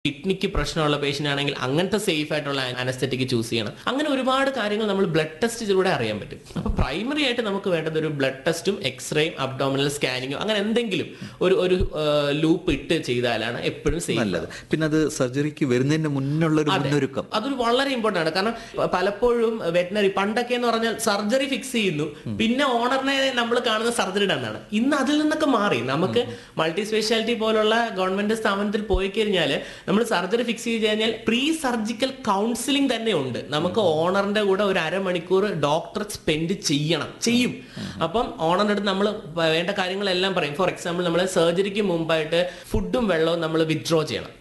കിഡ്നിക്ക് പ്രശ്നമുള്ള പേഷ്യൻ്റ് ആണെങ്കിൽ അങ്ങനത്തെ സേഫ് ആയിട്ടുള്ള അനസ്തെറ്റിക് ചൂസ് ചെയ്യണം അങ്ങനെ ഒരുപാട് കാര്യങ്ങൾ നമ്മൾ ബ്ലഡ് ടെസ്റ്റിലൂടെ അറിയാൻ പറ്റും അപ്പൊ പ്രൈമറി ആയിട്ട് നമുക്ക് വേണ്ടത് ഒരു ബ്ലഡ് ടെസ്റ്റും എക്സ്റേയും അബ്ഡോമിനൽ സ്കാനിങ്ങും അങ്ങനെ എന്തെങ്കിലും ഒരു ഒരു ലൂപ്പ് ഇട്ട് ചെയ്താലാണ് എപ്പോഴും സേഫ് നല്ലത് പിന്നെ അത് സർജറിക്ക് വരുന്നതിന് മുന്നുള്ള ഒരു മുന്നൊരുക്കം അതൊരു വളരെ ഇമ്പോർട്ടൻ്റ് ആണ് കാരണം പ- പലപ്പോഴും വെറ്റിനറി പണ്ടൊക്കെ എന്ന് പറഞ്ഞാൽ സർജറി ഫിക്സ് ചെയ്യുന്നു പിന്നെ ഓണറിനെ നമ്മൾ കാണുന്ന സർജറി ഡണ്ണാണ് ഇന്ന് അതിൽ നിന്നൊക്കെ മാറി നമുക്ക് മൾട്ടി സ്പെഷ്യാലിറ്റി പോലുള്ള ഗവൺമെന്റ് സ്ഥാപനത്തിൽ പോയി കഴിഞ്ഞാൽ നമ്മൾ സർജറി ഫിക്സ് ചെയ്ത് കഴിഞ്ഞാൽ പ്രീ സർജിക്കൽ കൗൺസിലിംഗ് തന്നെ ഉണ്ട് നമുക്ക് ഓണറിന്റെ കൂടെ ഒരു അരമണിക്കൂർ ഡോക്ടർ സ്പെൻഡ് ചെയ്യണം ചെയ്യും അപ്പം ഓണറിന്റെ അടുത്ത് നമ്മൾ വേണ്ട കാര്യങ്ങളെല്ലാം പറയും ഫോർ എക്സാമ്പിൾ നമ്മൾ സർജറിക്ക് മുമ്പായിട്ട് ഫുഡും വെള്ളവും നമ്മൾ വിത്ഡ്രോ ചെയ്യണം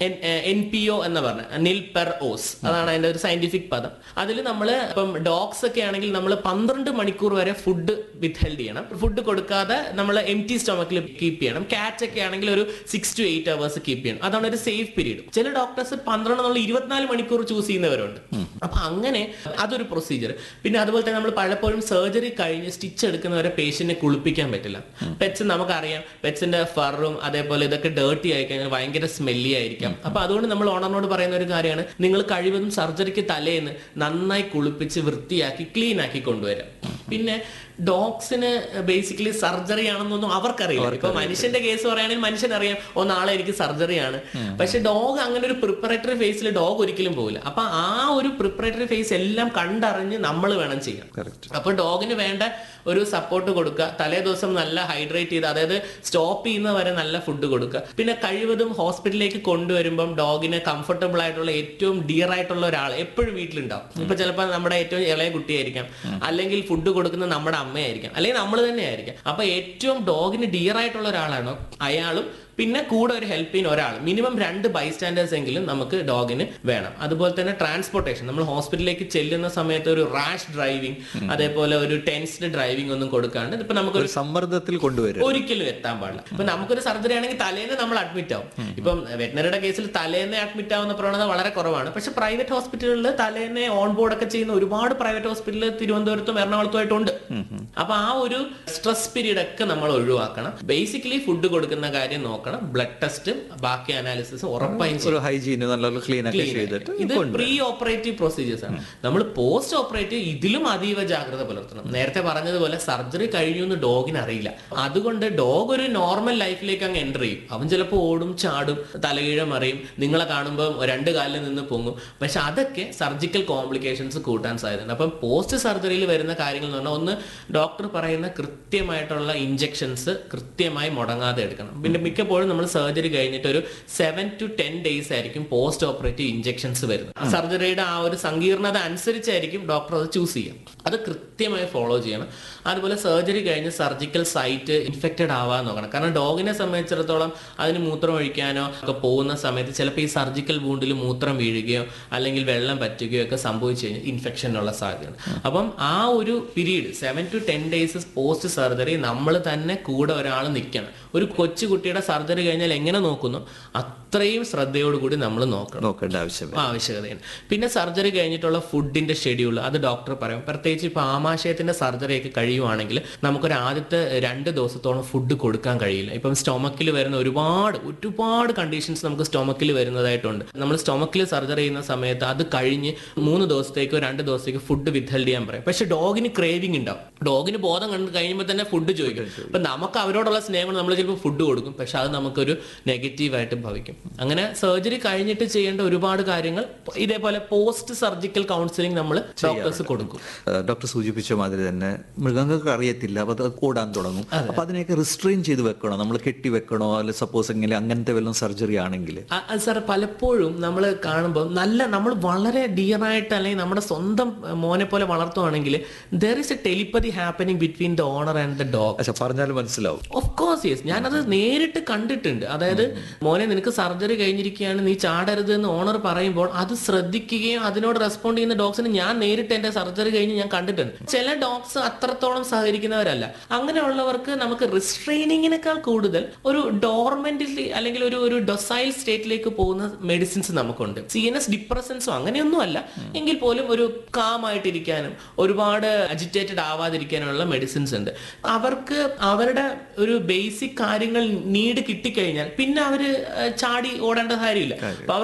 എൻ പി ഒ എന്ന് പറഞ്ഞ നിൽ പെർ ഓസ് അതാണ് അതിന്റെ ഒരു സയന്റിഫിക് പദം അതിൽ നമ്മൾ ഇപ്പം ഡോഗ്സ് ഒക്കെ ആണെങ്കിൽ നമ്മൾ പന്ത്രണ്ട് മണിക്കൂർ വരെ ഫുഡ് വിത്ത് ഹെൽഡ് ചെയ്യണം ഫുഡ് കൊടുക്കാതെ നമ്മൾ എം ടി സ്റ്റൊമക്കിൽ കീപ്പ് ചെയ്യണം കാറ്റ് ഒക്കെ ആണെങ്കിൽ ഒരു six to eight hours keep ചെയ്യണം അതാണ് ഒരു സേഫ് പീരീഡ് ചില ഡോക്ടേഴ്സ് പന്ത്രണ്ട് എന്നുള്ള ഇരുപത്തിനാല് മണിക്കൂർ ചൂസ് ചെയ്യുന്നവരുണ്ട് അപ്പൊ അങ്ങനെ അതൊരു പ്രൊസീജിയർ പിന്നെ അതുപോലെ തന്നെ നമ്മൾ പലപ്പോഴും സർജറി കഴിഞ്ഞ് സ്റ്റിച്ച് എടുക്കുന്നവരെ പേഷ്യന്റിനെ കുളിപ്പിക്കാൻ പറ്റില്ല പെറ്റ്സ് നമുക്കറിയാം പെറ്റ്സിന്റെ ഫറും അതേപോലെ ഇതൊക്കെ ഡേർട്ടി ആയി കഴിഞ്ഞാൽ ഭയങ്കര സ്മെല്ലി ആയിരിക്കാം അപ്പൊ അതുകൊണ്ട് നമ്മൾ ഓണറിനോട് പറയുന്ന ഒരു കാര്യമാണ് നിങ്ങൾ കഴിവതും സർജറിക്ക് തലേന്ന് നന്നായി കുളിപ്പിച്ച് വൃത്തിയാക്കി ക്ലീൻ ആക്കി കൊണ്ടുവരാം പിന്നെ ഡോഗ്സിന് ബേസിക്കലി സർജറി ആണെന്നൊന്നും അവർക്കറിയില്ല ഇപ്പൊ മനുഷ്യന്റെ കേസ് പറയുകയാണെങ്കിൽ മനുഷ്യൻ അറിയാം ഓ നാളെ എനിക്ക് സർജറിയാണ് പക്ഷെ ഡോഗ് അങ്ങനെ ഒരു പ്രിപ്പറേറ്ററി ഫേസിൽ ഡോഗ് ഒരിക്കലും പോകില്ല അപ്പൊ ആ ഒരു പ്രിപ്പറേറ്ററി ഫേസ് എല്ലാം കണ്ടറിഞ്ഞ് നമ്മൾ വേണം ചെയ്യാൻ കറക്റ്റ് അപ്പൊ ഡോഗിന് വേണ്ട ഒരു സപ്പോർട്ട് കൊടുക്കുക തലേ ദിവസം നല്ല ഹൈഡ്രേറ്റ് ചെയ്ത് അതായത് സ്റ്റോപ്പ് ചെയ്യുന്ന വരെ നല്ല ഫുഡ് കൊടുക്കുക പിന്നെ കഴിവതും ഹോസ്പിറ്റലിലേക്ക് കൊണ്ടുവരുമ്പം ഡോഗിന് കംഫർട്ടബിൾ ആയിട്ടുള്ള ഏറ്റവും ഡിയർ ആയിട്ടുള്ള ഒരാൾ എപ്പോഴും വീട്ടിലുണ്ടാവും ഇപ്പൊ ചിലപ്പോൾ നമ്മുടെ ഏറ്റവും ഇളയ കുട്ടിയായിരിക്കാം അല്ലെങ്കിൽ ഫുഡ് കൊടുക്കുന്ന നമ്മുടെ അമ്മയായിരിക്കാം അല്ലെങ്കിൽ നമ്മൾ തന്നെ ആയിരിക്കാം അപ്പൊ ഏറ്റവും ഡോഗിന് ഡിയർ ആയിട്ടുള്ള ഒരാളാണോ അയാളും പിന്നെ കൂടെ ഒരു ഹെൽപ്പ് ചെയ്യുന്ന ഒരാൾ മിനിമം രണ്ട് ബൈസ്റ്റാൻഡേഴ്സ് എങ്കിലും നമുക്ക് ഡോഗിന് വേണം അതുപോലെ തന്നെ ട്രാൻസ്പോർട്ടേഷൻ നമ്മൾ ഹോസ്പിറ്റലിലേക്ക് ചെല്ലുന്ന സമയത്ത് ഒരു റാഷ് ഡ്രൈവിംഗ് അതേപോലെ ഒരു ടെൻസ്ഡ് ഡ്രൈവിംഗ് ഒന്നും കൊടുക്കാണ്ട് ഇപ്പൊ നമുക്കൊരു ഒരു സമ്മർദ്ദത്തിൽ കൊണ്ടുവരും ഒരിക്കലും എത്താൻ പാടില്ല ഇപ്പൊ നമുക്കൊരു സർജറി ആണെങ്കിൽ തലേന്ന് നമ്മൾ അഡ്മിറ്റ് ആവും ഇപ്പം വെറ്റിനറിയുടെ കേസിൽ തലേന്ന് അഡ്മിറ്റ് ആവുന്ന പ്രവണത വളരെ കുറവാണ് പക്ഷെ പ്രൈവറ്റ് ഹോസ്പിറ്റലുകളിൽ തലേന്ന് ഓൺ ബോർഡ് ഒക്കെ ചെയ്യുന്ന ഒരുപാട് പ്രൈവറ്റ് ഹോസ്പിറ്റലിൽ തിരുവനന്തപുരത്തും എറണാകുളത്തുമായിട്ടുണ്ട് അപ്പൊ ആ ഒരു സ്ട്രെസ് പീരീഡ് ഒക്കെ നമ്മൾ ഒഴിവാക്കണം ബേസിക്കലി ഫുഡ് കൊടുക്കുന്ന കാര്യം നോക്കണം ബ്ലഡ് ടെസ്റ്റും ബാക്കി അനാലിസിസും ഉറപ്പായും ചെയ്യണം. ഒരു ഹൈജീന് നല്ലൊരു ക്ലീൻ ഒക്കെ ചെയ്തിട്ട് ഇത് പ്രീ ഓപ്പറേറ്റീവ് പ്രൊസീജിയേഴ്സ് ആണ് നമ്മൾ പോസ്റ്റ് ഓപ്പറേറ്റീവ് ഇതിലും അതീവ ജാഗ്രത പുലർത്തണം നേരത്തെ പറഞ്ഞതുപോലെ സർജറി കഴിഞ്ഞു എന്ന് ഡോഗിന് അറിയില്ല അതുകൊണ്ട് ഡോഗ് ഒരു നോർമൽ ലൈഫിലേക്ക് അങ്ങ് എൻ്റർ ചെയ്യും അവൻ ചിലപ്പോൾ ഓടും ചാടും തലകീഴ മറിയും നിങ്ങളെ കാണുമ്പോൾ രണ്ട് കാലിൽ നിന്ന് പൊങ്ങും പക്ഷെ അതൊക്കെ സർജിക്കൽ കോംപ്ലിക്കേഷൻസ് കൂട്ടാൻ സാധ്യതയുണ്ട് അപ്പം പോസ്റ്റ് സർജറിയിൽ വരുന്ന കാര്യങ്ങൾ എന്ന് പറഞ്ഞാൽ ഒന്ന് ഡോക്ടർ പറയുന്ന കൃത്യമായിട്ടുള്ള ഇഞ്ചെക്ഷൻസ് കൃത്യമായി മുടങ്ങാതെ എടുക്കണം പിന്നെ മിക്കപ്പോഴും നമ്മൾ സർജറി കഴിഞ്ഞിട്ട് ഒരു സെവൻ ടു ടെൻ ഡേയ്സ് ആയിരിക്കും പോസ്റ്റ് ഓപ്പറേറ്റീവ് ഇഞ്ചെക്ഷൻസ് വരുന്നത് സർജറിയുടെ ആ ഒരു സങ്കീർണത അനുസരിച്ചായിരിക്കും ഡോക്ടർ അത് ചൂസ് ചെയ്യാം അത് കൃത്യമായി ഫോളോ ചെയ്യണം അതുപോലെ സർജറി കഴിഞ്ഞ് സർജിക്കൽ സൈറ്റ് ഇൻഫെക്റ്റഡ് ആവാൻ നോക്കണം കാരണം ഡോഗിനെ സംബന്ധിച്ചിടത്തോളം അതിന് മൂത്രം ഒഴിക്കാനോ ഒക്കെ പോകുന്ന സമയത്ത് ചിലപ്പോൾ ഈ സർജിക്കൽ വൂണ്ടിൽ മൂത്രം വീഴുകയോ അല്ലെങ്കിൽ വെള്ളം പറ്റുകയോ ഒക്കെ സംഭവിച്ചു കഴിഞ്ഞാൽ ഇൻഫെക്ഷനുള്ള സാധ്യതയുണ്ട് അപ്പം ആ ഒരു period seven to ten days post surgery നമ്മൾ തന്നെ കൂടെ ഒരാൾ നിൽക്കണം ഒരു കൊച്ചു കുട്ടിയുടെ സർജറി കഴിഞ്ഞാൽ എങ്ങനെ നോക്കുന്നു അത്രയും ശ്രദ്ധയോടുകൂടി നമ്മൾ നോക്കണം നോക്കേണ്ട ആവശ്യം ആവശ്യകതയാണ് പിന്നെ സർജറി കഴിഞ്ഞിട്ടുള്ള ഫുഡിന്റെ ഷെഡ്യൂൾ അത് ഡോക്ടർ പറയും പ്രത്യേകിച്ച് ഇപ്പൊ ആമാശയത്തിന്റെ സർജറി ഒക്കെ കഴിയുവാണെങ്കിൽ നമുക്കൊരു ആദ്യത്തെ രണ്ട് ദിവസത്തോളം ഫുഡ് കൊടുക്കാൻ കഴിയില്ല ഇപ്പം സ്റ്റൊമക്കിൽ വരുന്ന ഒരുപാട് ഒരുപാട് കണ്ടീഷൻസ് നമുക്ക് സ്റ്റൊമക്കിൽ വരുന്നതായിട്ടുണ്ട് നമ്മൾ സ്റ്റൊമക്കിൽ സർജറി ചെയ്യുന്ന സമയത്ത് അത് കഴിഞ്ഞ് മൂന്ന് ദിവസത്തേക്കോ രണ്ട് ദിവസത്തേക്കോ ഫുഡ് വിത്ത്ഹെൽഡ് ചെയ്യാൻ പറയും പക്ഷെ ഡോഗിന് ക്രേവിംഗ് ഉണ്ടാവും ഡോഗിന് ബോധം കണ്ട് കഴിയുമ്പോൾ തന്നെ ഫുഡ് ചോദിക്കും അപ്പൊ നമുക്ക് അവരോടുള്ള സ്നേഹം കൊണ്ട് നമ്മൾ ചിലപ്പോൾ ഫുഡ് കൊടുക്കും പക്ഷെ അത് നമുക്കൊരു നെഗറ്റീവായിട്ട് ഭവിക്കും അങ്ങനെ സർജറി കഴിഞ്ഞിട്ട് ചെയ്യേണ്ട ഒരുപാട് കാര്യങ്ങൾ ഇതേപോലെ പോസ്റ്റ് സർജിക്കൽ കൗൺസിലിംഗ് നമ്മൾ ഡോക്ടേഴ്സ് കൊടുക്കും ഡോക്ടർ സൂചിപ്പിച്ച മാതിരി തന്നെ മൃഗങ്ങൾക്ക് അറിയത്തില്ല അപ്പൊ അത് ഓടാൻ തുടങ്ങും അപ്പൊ അതിനെയൊക്കെ റിസ്ട്രെയിൻ ചെയ്ത് വെക്കണോ നമ്മൾ കെട്ടി വെക്കണോ അല്ലെ സപ്പോസ് എങ്ങനെ അങ്ങനത്തെ വല്ലതും സർജറി ആണെങ്കിൽ സാർ പലപ്പോഴും നമ്മൾ കാണുമ്പോൾ നല്ല നമ്മൾ വളരെ ഡിയർ ആയിട്ട് അല്ലെങ്കിൽ നമ്മുടെ സ്വന്തം മോനെ പോലെ വളർത്തുവാണെങ്കിൽ there is a telepathy happening between the owner and the dog പക്ഷെ പറഞ്ഞാൽ മനസ്സിലാവും ഓഫ് കോഴ്സ് യെസ് ഞാനത് നേരിട്ട് കണ്ടിട്ടുണ്ട് അതായത് മോനെ നിനക്ക് സർജറി കഴിഞ്ഞിരിക്കുകയാണ് നീ ചാടരുത് എന്ന് ഓണർ പറയുമ്പോൾ അത് ശ്രദ്ധിക്കുകയും അതിനോട് റെസ്പോണ്ട് ചെയ്യുന്ന ഡോഗ്സിന് ഞാൻ നേരിട്ട് എന്റെ സർജറി കഴിഞ്ഞ് ഞാൻ കണ്ടിട്ടുണ്ട് ചില ഡോഗ്സ് അത്രത്തോളം സഹകരിക്കുന്നവരല്ല അങ്ങനെയുള്ളവർക്ക് നമുക്ക് റിസ്ട്രെയിനിങ്ങിനേക്കാൾ കൂടുതൽ ഒരു ഡോർമെന്റിൽ അല്ലെങ്കിൽ ഒരു ഒരു ഡൊസൈൽ സ്റ്റേറ്റിലേക്ക് പോകുന്ന മെഡിസിൻസ് നമുക്കുണ്ട് സി എൻ എസ് ഡിപ്രസൻസോ അങ്ങനെയൊന്നും അല്ല എങ്കിൽ പോലും ഒരു കാം ആയിട്ടിരിക്കാനും ഒരുപാട് അജിറ്റേറ്റഡ് ആവാതിരിക്കാനുള്ള മെഡിസിൻസ് ഉണ്ട് അവർക്ക് അവരുടെ ഒരു ബേസിക് കാര്യങ്ങൾ നീഡ് കിട്ടിക്കഴിഞ്ഞാൽ പിന്നെ അവര് ഏഹ്, ചാടി ഓടേണ്ട കാര്യമില്ല അപ്പൊ അവർ